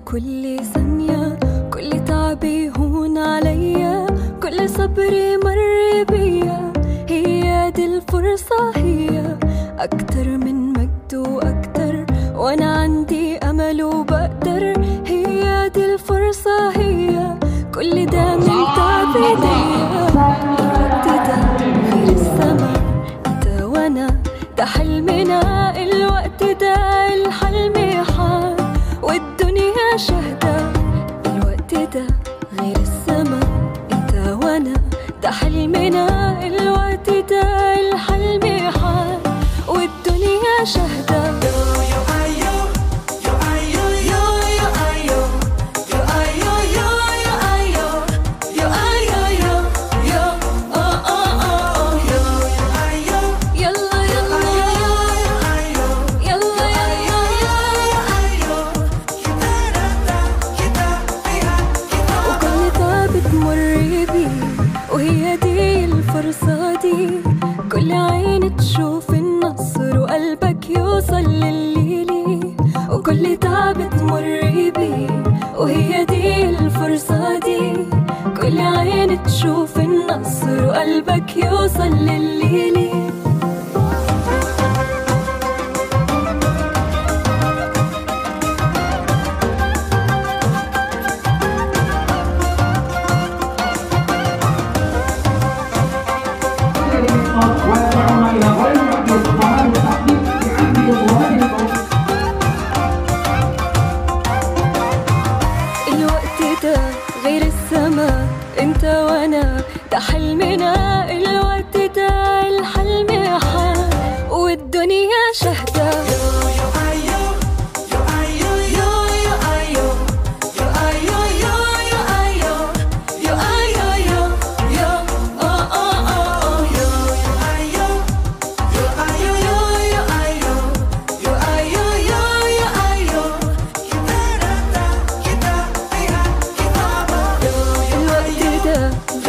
كل ثانية كل تعبي هون عليا كل صبري مر بيا هي دي الفرصة هي أكتر من مجد وأكتر وأنا عندي أمل وبقدر هي دي الفرصة هي كل ده من تعب ايديا الوقت ده غير السما انت وانا ده حلمنا الوقت ده الحلم حال والدنيا شهدة الوقت ده غير السما انت وانا ده حلمنا الوقت ده الحلم حال والدنيا شهدة يلا يلا يلا وكل تعب تمر بيه وهي دي الفرصة دي كل عين تشوف النصر وقلبك يوصل للي ليه وكل تعب تمر بيه وهي دي الفرصة دي كل عين تشوف النصر وقلبك يوصل للي ليه ودعونا إلى غير ربي الصلاة والتحقيق بعهد الله القوم الوقت ده غير السما انت وانا ده حلمنا الوقت ده الحلم حال والدنيا شهدة الوقت ده